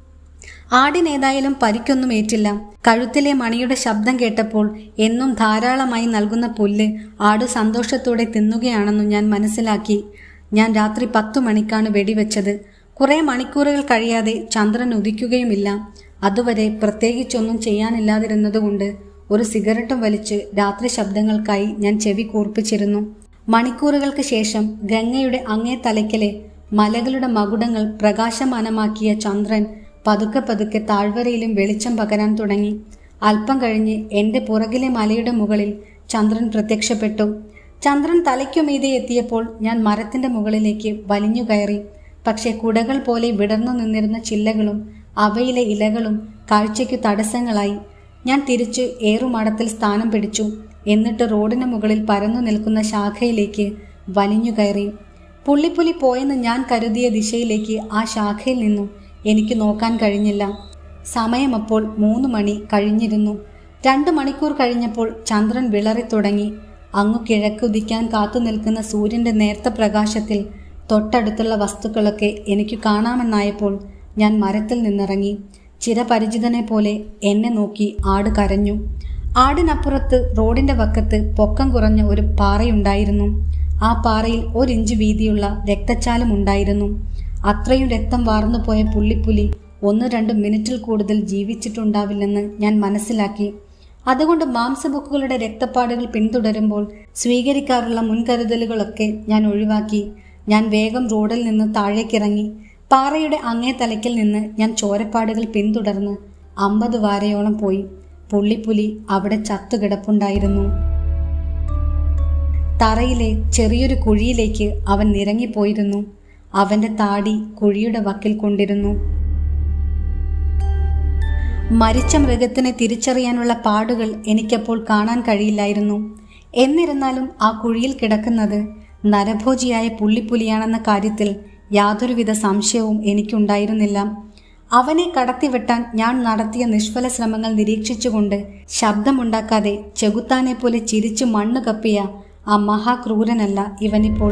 ആടിനേതായാലും പരിക്കൊന്നും ഏറ്റില്ല കഴുത്തിലെ മണിയുടെ ശബ്ദം കേട്ടപ്പോൾ എന്നും ധാരാളമായി നൽകുന്ന പുല്ല് ആട് സന്തോഷത്തോടെ തിന്നുകയാണെന്നും ഞാൻ മനസ്സിലാക്കി ഞാൻ രാത്രി പത്തു മണിക്കാണ് വെടിവെച്ചത് കുറെ മണിക്കൂറുകൾ കഴിയാതെ ചന്ദ്രൻ ഉദിക്കുകയുമില്ല അതുവരെ പ്രത്യേകിച്ചൊന്നും ചെയ്യാനില്ലാതിരുന്നതുകൊണ്ട് ഒരു സിഗരറ്റും വലിച്ച് രാത്രി ശബ്ദങ്ങൾക്കായി ഞാൻ ചെവി കൂർപ്പിച്ചിരുന്നു മണിക്കൂറുകൾക്ക് ശേഷം ഗംഗയുടെ അങ്ങേ തലയ്ക്കലെ മലകളുടെ മകുടങ്ങൾ പ്രകാശമാനമാക്കിയ ചന്ദ്രൻ പതുക്കെ പതുക്കെ താഴ്വരയിലും വെളിച്ചം പകരാൻ തുടങ്ങി അല്പം കഴിഞ്ഞ് എന്റെ പുറകിലെ മലയുടെ മുകളിൽ ചന്ദ്രൻ പ്രത്യക്ഷപ്പെട്ടു ചന്ദ്രൻ തലയ്ക്കുമീതെ എത്തിയപ്പോൾ ഞാൻ മരത്തിന്റെ മുകളിലേക്ക് വലിഞ്ഞു കയറി പക്ഷെ കുടകൾ പോലെ വിടർന്നു നിന്നിരുന്ന ചില്ലകളും അവയിലെ ഇലകളും കാഴ്ചയ്ക്കു തടസ്സങ്ങളായി ഞാൻ തിരിച്ച് ഏറുമാടത്തിൽ സ്ഥാനം പിടിച്ചു എന്നിട്ട് റോഡിന് മുകളിൽ പരന്നു നിൽക്കുന്ന ശാഖയിലേക്ക് വലിഞ്ഞു കയറി പുള്ളിപ്പുലി പോയെന്ന് ഞാൻ കരുതിയ ദിശയിലേക്ക് ആ ശാഖയിൽ നിന്നും എനിക്ക് നോക്കാൻ കഴിഞ്ഞില്ല സമയം അപ്പോൾ മൂന്ന് മണി കഴിഞ്ഞിരുന്നു രണ്ടു മണിക്കൂർ കഴിഞ്ഞപ്പോൾ ചന്ദ്രൻ വിളറി തുടങ്ങി അങ്ങു കിഴക്കുദിക്കാൻ കാത്തു നിൽക്കുന്ന സൂര്യന്റെ നേർത്ത പ്രകാശത്തിൽ തൊട്ടടുത്തുള്ള വസ്തുക്കളൊക്കെ എനിക്ക് കാണാമെന്നായപ്പോൾ ഞാൻ മരത്തിൽ നിന്നിറങ്ങി ചിരപരിചിതനെ പോലെ എന്നെ നോക്കി ആട് കരഞ്ഞു ആടിനപ്പുറത്ത് റോഡിന്റെ വക്കത്ത് പൊക്കം കുറഞ്ഞ ഒരു പാറയുണ്ടായിരുന്നു ആ പാറയിൽ ഒരിഞ്ച് വീതിയുള്ള രക്തച്ചാലും ഉണ്ടായിരുന്നു അത്രയും രക്തം വാർന്നു പോയ പുള്ളിപ്പുലി ഒന്ന് രണ്ട് മിനിറ്റിൽ കൂടുതൽ ജീവിച്ചിട്ടുണ്ടാവില്ലെന്ന് ഞാൻ മനസ്സിലാക്കി അതുകൊണ്ട് മാംസബുക്കുകളുടെ രക്തപ്പാടുകൾ പിന്തുടരുമ്പോൾ സ്വീകരിക്കാറുള്ള മുൻകരുതലുകളൊക്കെ ഞാൻ ഒഴിവാക്കി ഞാൻ വേഗം റോഡിൽ നിന്ന് താഴേക്കിറങ്ങി പാറയുടെ അങ്ങേ തലയ്ക്കിൽ നിന്ന് ഞാൻ ചോരപ്പാടുകൾ പിന്തുടർന്ന് അമ്പത് വാരയോളം പോയി പുള്ളിപ്പുലി അവിടെ ചത്തുകിടപ്പുണ്ടായിരുന്നു തറയിലെ ചെറിയൊരു കുഴിയിലേക്ക് അവൻ നിരങ്ങിപ്പോയിരുന്നു അവന്റെ താടി കുഴിയുടെ വക്കിൽ കൊണ്ടിരുന്നു മരിച്ച മൃഗത്തിനെ തിരിച്ചറിയാനുള്ള പാടുകൾ എനിക്കപ്പോൾ കാണാൻ കഴിയില്ലായിരുന്നു എന്നിരുന്നാലും ആ കുഴിയിൽ കിടക്കുന്നത് നരഭോജിയായ പുള്ളിപ്പുലിയാണെന്ന കാര്യത്തിൽ യാതൊരുവിധ സംശയവും എനിക്കുണ്ടായിരുന്നില്ല അവനെ കടത്തിവെട്ടാൻ ഞാൻ നടത്തിയ നിഷ്ഫല ശ്രമങ്ങൾ നിരീക്ഷിച്ചുകൊണ്ട് ശബ്ദമുണ്ടാക്കാതെ ചെകുത്താനെ പോലെ ചിരിച്ചു മണ്ണ് കപ്പിയ ആ മഹാക്രൂരനല്ല ഇവനിപ്പോൾ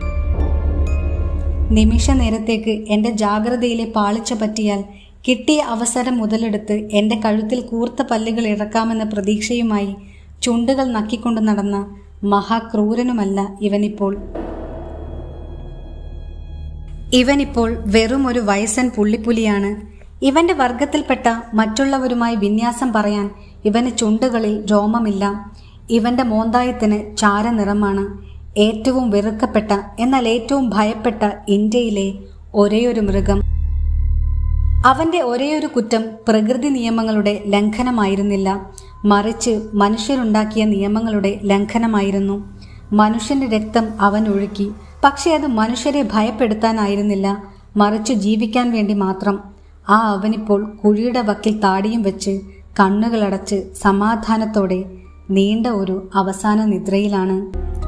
നിമിഷ നേരത്തേക്ക് എന്റെ ജാഗ്രതയിലെ പാളിച്ച പറ്റിയാൽ കിട്ടിയ അവസരം മുതലെടുത്ത് എന്റെ കഴുത്തിൽ കൂർത്ത പല്ലുകൾ ഇറക്കാമെന്ന പ്രതീക്ഷയുമായി ചുണ്ടുകൾ നക്കിക്കൊണ്ട് നടന്ന മഹാക്രൂരനുമല്ല ഇവനിപ്പോൾ ഇവനിപ്പോൾ വെറും ഒരു വയസ്സൻ പുള്ളിപ്പുലിയാണ് ഇവന്റെ വർഗത്തിൽപ്പെട്ട മറ്റുള്ളവരുമായി വിന്യാസം പറയാൻ ഇവന് ചുണ്ടുകളിൽ രോമമില്ല ഇവന്റെ മോന്തായത്തിന് ചാരനിറമാണ് ഏറ്റവും വെറുക്കപ്പെട്ട എന്നാൽ ഏറ്റവും ഭയപ്പെട്ട ഇന്ത്യയിലെ ഒരേയൊരു മൃഗം അവന്റെ ഒരേയൊരു കുറ്റം പ്രകൃതി നിയമങ്ങളുടെ ലംഘനമായിരുന്നില്ല മറിച്ച് മനുഷ്യരുണ്ടാക്കിയ നിയമങ്ങളുടെ ലംഘനമായിരുന്നു മനുഷ്യന്റെ രക്തം അവൻ ഒഴുക്കി പക്ഷെ അത് മനുഷ്യരെ ഭയപ്പെടുത്താനായിരുന്നില്ല മറിച്ച് ജീവിക്കാൻ വേണ്ടി മാത്രം ആ അവനിപ്പോൾ കുഴിയുടെ വക്കിൽ താടിയും വെച്ച് കണ്ണുകളടച്ച് സമാധാനത്തോടെ നീണ്ട ഒരു അവസാന നിദ്രയിലാണ്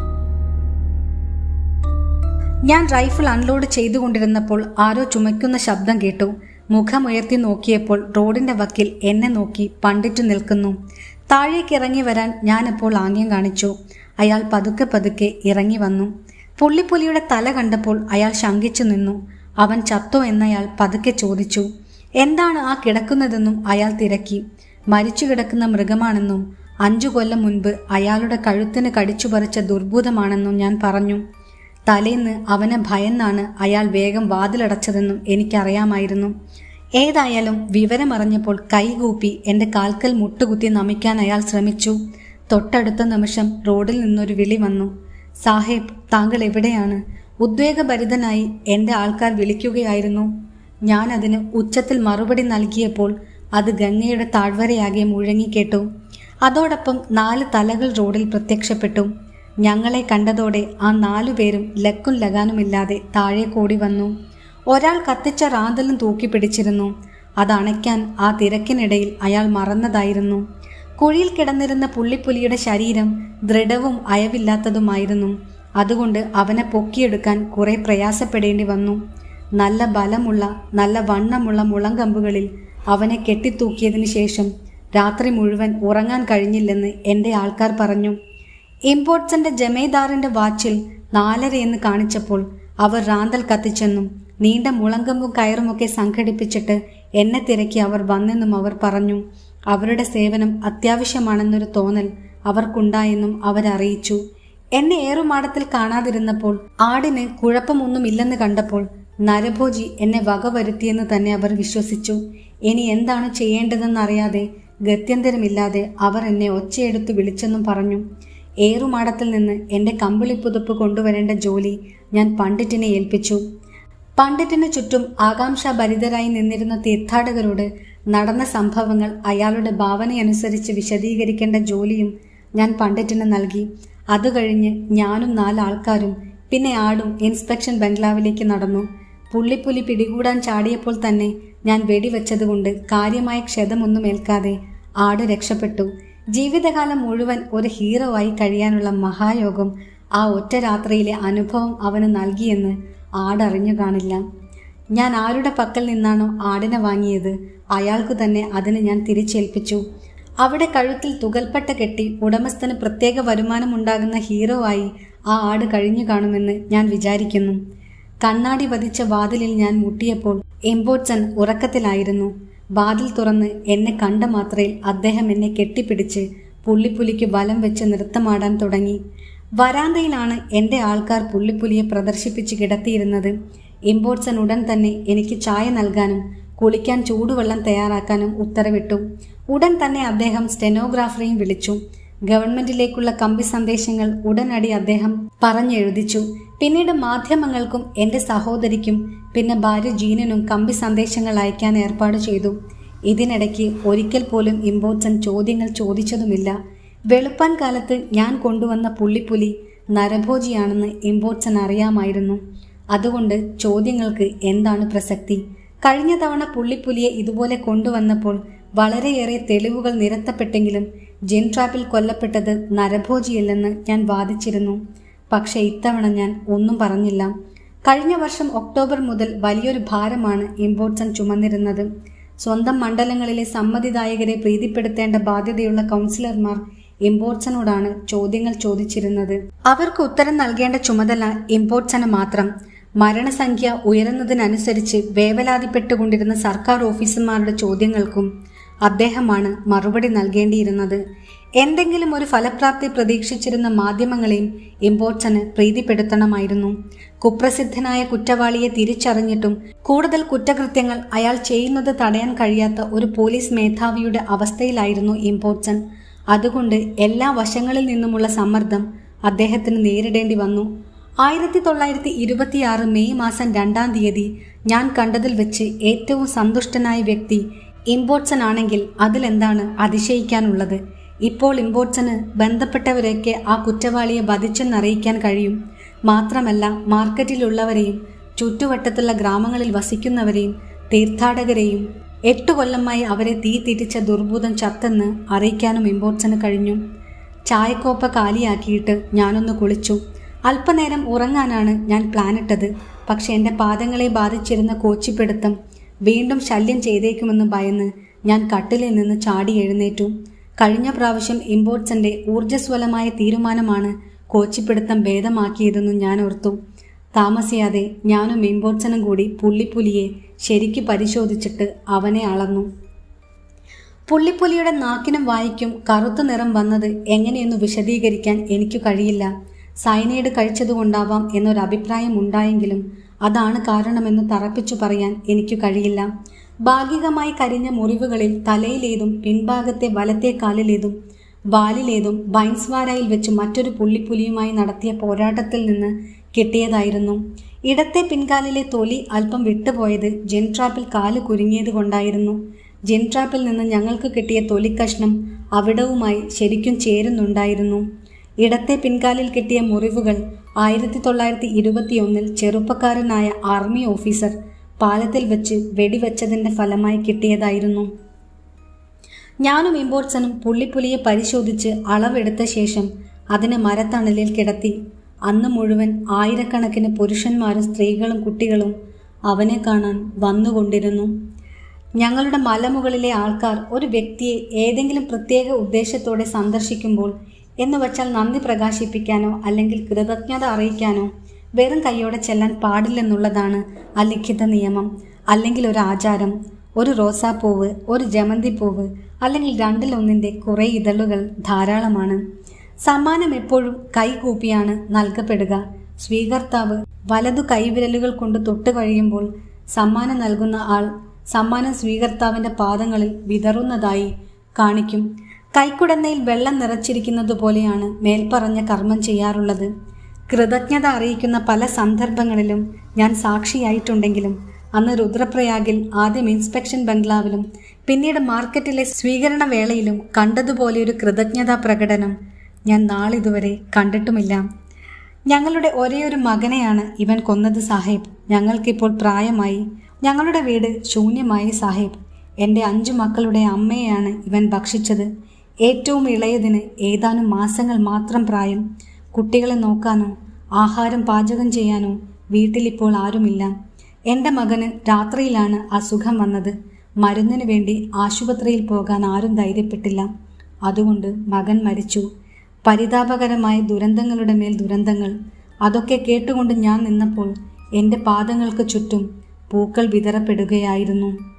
ഞാൻ റൈഫിൾ അൺലോഡ് ചെയ്തുകൊണ്ടിരുന്നപ്പോൾ ആരോ ചുമയ്ക്കുന്ന ശബ്ദം കേട്ടു മുഖമുയർത്തി നോക്കിയപ്പോൾ റോഡിന്റെ വക്കിൽ എന്നെ നോക്കി പണ്ടിറ്റു നിൽക്കുന്നു താഴേക്ക് ഇറങ്ങി വരാൻ ഞാനപ്പോൾ ആംഗ്യം കാണിച്ചു അയാൾ പതുക്കെ പതുക്കെ ഇറങ്ങി വന്നു പുള്ളിപ്പുലിയുടെ തല കണ്ടപ്പോൾ അയാൾ ശങ്കിച്ചു നിന്നു അവൻ ചത്തോ എന്നയാൾ പതുക്കെ ചോദിച്ചു എന്താണ് ആ കിടക്കുന്നതെന്നും അയാൾ തിരക്കി മരിച്ചു കിടക്കുന്ന മൃഗമാണെന്നും അഞ്ചു കൊല്ലം മുൻപ് അയാളുടെ കഴുത്തിന് കടിച്ചു പറിച്ച ദുർഭൂതമാണെന്നും ഞാൻ പറഞ്ഞു തലേന്ന് അവനെ ഭയന്നാണ് അയാൾ വേഗം വാതിലടച്ചതെന്നും എനിക്കറിയാമായിരുന്നു ഏതായാലും വിവരമറിഞ്ഞപ്പോൾ കൈകൂപ്പി എൻ്റെ കാൽക്കൽ മുട്ടുകുത്തി നമിക്കാൻ അയാൾ ശ്രമിച്ചു തൊട്ടടുത്ത നിമിഷം റോഡിൽ നിന്നൊരു വിളി വന്നു സാഹേബ് താങ്കൾ എവിടെയാണ് ഉദ്വേഗഭരിതനായി എൻ്റെ ആൾക്കാർ വിളിക്കുകയായിരുന്നു ഞാൻ അതിന് ഉച്ചത്തിൽ മറുപടി നൽകിയപ്പോൾ അത് ഗംഗയുടെ താഴ്വരയാകെ മുഴങ്ങിക്കേട്ടു അതോടൊപ്പം നാല് തലകൾ റോഡിൽ പ്രത്യക്ഷപ്പെട്ടു ഞങ്ങളെ കണ്ടതോടെ ആ നാലുപേരും ലക്കും ലഗാനുമില്ലാതെ താഴെ കൂടി വന്നു ഒരാൾ കത്തിച്ച റാന്തലും തൂക്കി പിടിച്ചിരുന്നു അതണയ്ക്കാൻ ആ തിരക്കിനിടയിൽ അയാൾ മറന്നതായിരുന്നു കുഴിയിൽ കിടന്നിരുന്ന പുള്ളിപ്പുലിയുടെ ശരീരം ദൃഢവും അയവില്ലാത്തതുമായിരുന്നു അതുകൊണ്ട് അവനെ പൊക്കിയെടുക്കാൻ കുറെ പ്രയാസപ്പെടേണ്ടി വന്നു നല്ല ബലമുള്ള നല്ല വണ്ണമുള്ള മുളങ്കമ്പുകളിൽ അവനെ കെട്ടിത്തൂക്കിയതിനു ശേഷം രാത്രി മുഴുവൻ ഉറങ്ങാൻ കഴിഞ്ഞില്ലെന്ന് എൻ്റെ ആൾക്കാർ പറഞ്ഞു ഇമ്പോർട്ട്സിന്റെ ജമേദാറിന്റെ വാച്ചിൽ നാലരയെന്ന് കാണിച്ചപ്പോൾ അവർ റാന്തൽ കത്തിച്ചെന്നും നീണ്ട മുളങ്കമ്പും കയറുമൊക്കെ സംഘടിപ്പിച്ചിട്ട് എന്നെ തിരക്കി അവർ വന്നെന്നും അവർ പറഞ്ഞു അവരുടെ സേവനം അത്യാവശ്യമാണെന്നൊരു തോന്നൽ അവർക്കുണ്ടായെന്നും അവരറിയിച്ചു എന്നെ ഏറുമാടത്തിൽ കാണാതിരുന്നപ്പോൾ ആടിന് കുഴപ്പമൊന്നുമില്ലെന്ന് കണ്ടപ്പോൾ നരഭോജി എന്നെ വകവരുത്തിയെന്ന് തന്നെ അവർ വിശ്വസിച്ചു ഇനി എന്താണ് ചെയ്യേണ്ടതെന്നറിയാതെ ഗത്യന്തരമില്ലാതെ അവർ എന്നെ ഒച്ചയെടുത്ത് വിളിച്ചെന്നും പറഞ്ഞു ഏറുമാടത്തിൽ നിന്ന് എൻ്റെ കമ്പിളിപ്പുതുപ്പ് കൊണ്ടുവരേണ്ട ജോലി ഞാൻ പണ്ഡിറ്റിനെ ഏൽപ്പിച്ചു പണ്ഡിറ്റിന് ചുറ്റും ആകാംക്ഷാഭരിതരായി നിന്നിരുന്ന തീർത്ഥാടകരോട് നടന്ന സംഭവങ്ങൾ അയാളുടെ ഭാവനയനുസരിച്ച് വിശദീകരിക്കേണ്ട ജോലിയും ഞാൻ പണ്ഡിറ്റിന് നൽകി അത് കഴിഞ്ഞ് ഞാനും നാലാൾക്കാരും പിന്നെ ആടും ഇൻസ്പെക്ഷൻ ബംഗ്ലാവിലേക്ക് നടന്നു പുള്ളിപ്പുലി പിടികൂടാൻ ചാടിയപ്പോൾ തന്നെ ഞാൻ വെടിവെച്ചതുകൊണ്ട് കാര്യമായ ക്ഷതമൊന്നും ഏൽക്കാതെ ആട് രക്ഷപ്പെട്ടു ജീവിതകാലം മുഴുവൻ ഒരു ഹീറോ ആയി കഴിയാനുള്ള മഹായോഗം ആ ഒറ്റ രാത്രിയിലെ അനുഭവം അവന് നൽകിയെന്ന് ആടറിഞ്ഞു കാണില്ല ഞാൻ ആരുടെ പക്കൽ നിന്നാണോ ആടിനെ വാങ്ങിയത് അയാൾക്കു തന്നെ അതിന് ഞാൻ തിരിച്ചേൽപ്പിച്ചു അവിടെ കഴുത്തിൽ തുകൽപ്പട്ട കെട്ടി ഉടമസ്ഥന് പ്രത്യേക വരുമാനമുണ്ടാകുന്ന ഹീറോ ആയി ആ ആട് കഴിഞ്ഞു കാണുമെന്ന് ഞാൻ വിചാരിക്കുന്നു കണ്ണാടി വധിച്ച വാതിലിൽ ഞാൻ മുട്ടിയപ്പോൾ എംബോട്സൺ ഉറക്കത്തിലായിരുന്നു വാതിൽ തുറന്ന് എന്നെ കണ്ട മാത്രയിൽ അദ്ദേഹം എന്നെ കെട്ടിപ്പിടിച്ച് പുള്ളിപ്പുലിക്ക് വലം വെച്ച് നൃത്തമാടാൻ തുടങ്ങി വരാന്തയിലാണ് എൻ്റെ ആൾക്കാർ പുള്ളിപ്പുലിയെ പ്രദർശിപ്പിച്ച് കിടത്തിയിരുന്നത് ഇമ്പോർട്സൺ ഉടൻ തന്നെ എനിക്ക് ചായ നൽകാനും കുളിക്കാൻ ചൂടുവെള്ളം തയ്യാറാക്കാനും ഉത്തരവിട്ടു ഉടൻ തന്നെ അദ്ദേഹം സ്റ്റെനോഗ്രാഫറെയും വിളിച്ചു ഗവൺമെന്റിലേക്കുള്ള കമ്പി സന്ദേശങ്ങൾ ഉടനടി അദ്ദേഹം പറഞ്ഞെഴുതിച്ചു പിന്നീട് മാധ്യമങ്ങൾക്കും എൻ്റെ സഹോദരിക്കും പിന്നെ ഭാര്യ ജീനനും കമ്പി സന്ദേശങ്ങൾ അയക്കാൻ ഏർപ്പാട് ചെയ്തു ഇതിനിടയ്ക്ക് ഒരിക്കൽ പോലും ഇമ്പോർട്ടൻ ചോദ്യങ്ങൾ ചോദിച്ചതുമില്ല വെളുപ്പാൻ കാലത്ത് ഞാൻ കൊണ്ടുവന്ന പുള്ളിപ്പുലി നരഭോജിയാണെന്ന് ഇമ്പോർട്സൺ അറിയാമായിരുന്നു അതുകൊണ്ട് ചോദ്യങ്ങൾക്ക് എന്താണ് പ്രസക്തി കഴിഞ്ഞ തവണ പുള്ളിപ്പുലിയെ ഇതുപോലെ കൊണ്ടുവന്നപ്പോൾ വളരെയേറെ തെളിവുകൾ നിരത്തപ്പെട്ടെങ്കിലും ജിൻ ട്രാപ്പിൽ കൊല്ലപ്പെട്ടത് നരഭോജിയല്ലെന്ന് ഞാൻ വാദിച്ചിരുന്നു പക്ഷേ ഇത്തവണ ഞാൻ ഒന്നും പറഞ്ഞില്ല കഴിഞ്ഞ വർഷം ഒക്ടോബർ മുതൽ വലിയൊരു ഭാരമാണ് ഇമ്പോർട്സൺ ചുമന്നിരുന്നത് സ്വന്തം മണ്ഡലങ്ങളിലെ സമ്മതിദായകരെ പ്രീതിപ്പെടുത്തേണ്ട ബാധ്യതയുള്ള കൗൺസിലർമാർ ഇമ്പോർട്സനോടാണ് ചോദ്യങ്ങൾ ചോദിച്ചിരുന്നത് അവർക്ക് ഉത്തരം നൽകേണ്ട ചുമതല ഇമ്പോർട്സന് മാത്രം മരണസംഖ്യ ഉയരുന്നതിനനുസരിച്ച് വേവലാതിപ്പെട്ടുകൊണ്ടിരുന്ന സർക്കാർ ഓഫീസർമാരുടെ ചോദ്യങ്ങൾക്കും അദ്ദേഹമാണ് മറുപടി നൽകേണ്ടിയിരുന്നത് എന്തെങ്കിലും ഒരു ഫലപ്രാപ്തി പ്രതീക്ഷിച്ചിരുന്ന മാധ്യമങ്ങളെയും ഇമ്പോർട്സന് പ്രീതിപ്പെടുത്തണമായിരുന്നു കുപ്രസിദ്ധനായ കുറ്റവാളിയെ തിരിച്ചറിഞ്ഞിട്ടും കൂടുതൽ കുറ്റകൃത്യങ്ങൾ അയാൾ ചെയ്യുന്നത് തടയാൻ കഴിയാത്ത ഒരു പോലീസ് മേധാവിയുടെ അവസ്ഥയിലായിരുന്നു ഇമ്പോർട്സൺ അതുകൊണ്ട് എല്ലാ വശങ്ങളിൽ നിന്നുമുള്ള സമ്മർദ്ദം അദ്ദേഹത്തിന് നേരിടേണ്ടി വന്നു ആയിരത്തി തൊള്ളായിരത്തി ഇരുപത്തിയാറ് മെയ് മാസം രണ്ടാം തീയതി ഞാൻ കണ്ടതിൽ വെച്ച് ഏറ്റവും സന്തുഷ്ടനായ വ്യക്തി ഇമ്പോർട്സൺ ആണെങ്കിൽ അതിലെന്താണ് അതിശയിക്കാനുള്ളത് ഇപ്പോൾ ഇമ്പോർട്സന് ബന്ധപ്പെട്ടവരെയൊക്കെ ആ കുറ്റവാളിയെ വധിച്ചെന്നറിയിക്കാൻ കഴിയും മാത്രമല്ല മാർക്കറ്റിലുള്ളവരെയും ചുറ്റുവട്ടത്തുള്ള ഗ്രാമങ്ങളിൽ വസിക്കുന്നവരെയും തീർത്ഥാടകരെയും എട്ടു കൊല്ലമായി അവരെ തീ തിരിച്ച ദുർഭൂതം ചത്തെന്ന് അറിയിക്കാനും ഇമ്പോർട്സന് കഴിഞ്ഞു ചായക്കോപ്പ കാലിയാക്കിയിട്ട് ഞാനൊന്ന് കുളിച്ചു അല്പനേരം ഉറങ്ങാനാണ് ഞാൻ പ്ലാനിട്ടത് പക്ഷെ എൻ്റെ പാദങ്ങളെ ബാധിച്ചിരുന്ന കോച്ചിപ്പിടുത്തം വീണ്ടും ശല്യം ചെയ്തേക്കുമെന്ന് ഭയന്ന് ഞാൻ കട്ടിലിൽ നിന്ന് ചാടി എഴുന്നേറ്റു കഴിഞ്ഞ പ്രാവശ്യം ഇമ്പോർട്സന്റെ ഊർജ്ജസ്വലമായ തീരുമാനമാണ് കോച്ചിപ്പിടുത്തം ഭേദമാക്കിയതെന്നു ഞാൻ ഓർത്തു താമസിയാതെ ഞാനും ഇമ്പോർട്സനും കൂടി പുള്ളിപ്പുലിയെ ശരിക്കു പരിശോധിച്ചിട്ട് അവനെ അളന്നു പുള്ളിപ്പുലിയുടെ നാക്കിനും വായിക്കും കറുത്ത നിറം വന്നത് എങ്ങനെയെന്ന് വിശദീകരിക്കാൻ എനിക്ക് കഴിയില്ല സൈനൈഡ് കഴിച്ചതുകൊണ്ടാവാം എന്നൊരു അഭിപ്രായം ഉണ്ടായെങ്കിലും അതാണ് കാരണമെന്ന് തറപ്പിച്ചു പറയാൻ എനിക്ക് കഴിയില്ല ഭാഗികമായി കരിഞ്ഞ മുറിവുകളിൽ തലയിലേതും പിൻഭാഗത്തെ വലത്തെ കാലിലേതും വാലിലേതും ബൈൻസ്വാരയിൽ വെച്ച് മറ്റൊരു പുള്ളിപ്പുലിയുമായി നടത്തിയ പോരാട്ടത്തിൽ നിന്ന് കിട്ടിയതായിരുന്നു ഇടത്തെ പിൻകാലിലെ തൊലി അല്പം വിട്ടുപോയത് ജെൻട്രാപ്പിൽ കാല് കുരുങ്ങിയത് കൊണ്ടായിരുന്നു ജെൻട്രാപ്പിൽ നിന്ന് ഞങ്ങൾക്ക് കിട്ടിയ തൊലിക്കഷ്ണം അവിടവുമായി ശരിക്കും ചേരുന്നുണ്ടായിരുന്നു ഇടത്തെ പിൻകാലിൽ കിട്ടിയ മുറിവുകൾ ആയിരത്തി തൊള്ളായിരത്തി ഇരുപത്തിയൊന്നിൽ ചെറുപ്പക്കാരനായ ആർമി ഓഫീസർ പാലത്തിൽ വെച്ച് വെടിവെച്ചതിന്റെ ഫലമായി കിട്ടിയതായിരുന്നു ഞാനും ഇമ്പോർട്സനും പുള്ളിപ്പുലിയെ പരിശോധിച്ച് അളവെടുത്ത ശേഷം അതിനെ മരത്തണലിൽ കിടത്തി അന്ന് മുഴുവൻ ആയിരക്കണക്കിന് പുരുഷന്മാരും സ്ത്രീകളും കുട്ടികളും അവനെ കാണാൻ വന്നുകൊണ്ടിരുന്നു ഞങ്ങളുടെ മലമുകളിലെ ആൾക്കാർ ഒരു വ്യക്തിയെ ഏതെങ്കിലും പ്രത്യേക ഉദ്ദേശത്തോടെ സന്ദർശിക്കുമ്പോൾ എന്ന് വച്ചാൽ നന്ദി പ്രകാശിപ്പിക്കാനോ അല്ലെങ്കിൽ കൃതജ്ഞത അറിയിക്കാനോ വെറും കൈയോടെ ചെല്ലാൻ പാടില്ലെന്നുള്ളതാണ് അലിഖിത നിയമം അല്ലെങ്കിൽ ഒരു ആചാരം ഒരു റോസാപ്പൂവ് ഒരു ജമന്തിപ്പൂവ് അല്ലെങ്കിൽ രണ്ടിലൊന്നിൻ്റെ കുറേ ഇതളുകൾ ധാരാളമാണ് സമ്മാനം എപ്പോഴും കൈകൂപ്പിയാണ് നൽകപ്പെടുക സ്വീകർത്താവ് വലതു കൈവിരലുകൾ കൊണ്ട് തൊട്ട് കഴിയുമ്പോൾ സമ്മാനം നൽകുന്ന ആൾ സമ്മാനം സ്വീകർത്താവിൻ്റെ പാദങ്ങളിൽ വിതറുന്നതായി കാണിക്കും കൈക്കുടന്നയിൽ വെള്ളം നിറച്ചിരിക്കുന്നത് പോലെയാണ് മേൽപ്പറഞ്ഞ കർമ്മം ചെയ്യാറുള്ളത് കൃതജ്ഞത അറിയിക്കുന്ന പല സന്ദർഭങ്ങളിലും ഞാൻ സാക്ഷിയായിട്ടുണ്ടെങ്കിലും അന്ന് രുദ്രപ്രയാഗിൽ ആദ്യം ഇൻസ്പെക്ഷൻ ബംഗ്ലാവിലും പിന്നീട് മാർക്കറ്റിലെ സ്വീകരണ വേളയിലും കണ്ടതുപോലെ ഒരു കൃതജ്ഞതാ പ്രകടനം ഞാൻ നാളിതുവരെ കണ്ടിട്ടുമില്ല ഞങ്ങളുടെ ഒരേയൊരു മകനെയാണ് ഇവൻ കൊന്നത് സാഹിബ് ഞങ്ങൾക്കിപ്പോൾ പ്രായമായി ഞങ്ങളുടെ വീട് ശൂന്യമായി സാഹിബ് എൻ്റെ അഞ്ചു മക്കളുടെ അമ്മയെയാണ് ഇവൻ ഭക്ഷിച്ചത് ഏറ്റവും ഇളയതിന് ഏതാനും മാസങ്ങൾ മാത്രം പ്രായം കുട്ടികളെ നോക്കാനോ ആഹാരം പാചകം ചെയ്യാനോ വീട്ടിലിപ്പോൾ ആരുമില്ല എൻ്റെ മകന് രാത്രിയിലാണ് അസുഖം വന്നത് മരുന്നിന് വേണ്ടി ആശുപത്രിയിൽ പോകാൻ ആരും ധൈര്യപ്പെട്ടില്ല അതുകൊണ്ട് മകൻ മരിച്ചു പരിതാപകരമായ ദുരന്തങ്ങളുടെ മേൽ ദുരന്തങ്ങൾ അതൊക്കെ കേട്ടുകൊണ്ട് ഞാൻ നിന്നപ്പോൾ എൻ്റെ പാദങ്ങൾക്ക് ചുറ്റും പൂക്കൾ വിതറപ്പെടുകയായിരുന്നു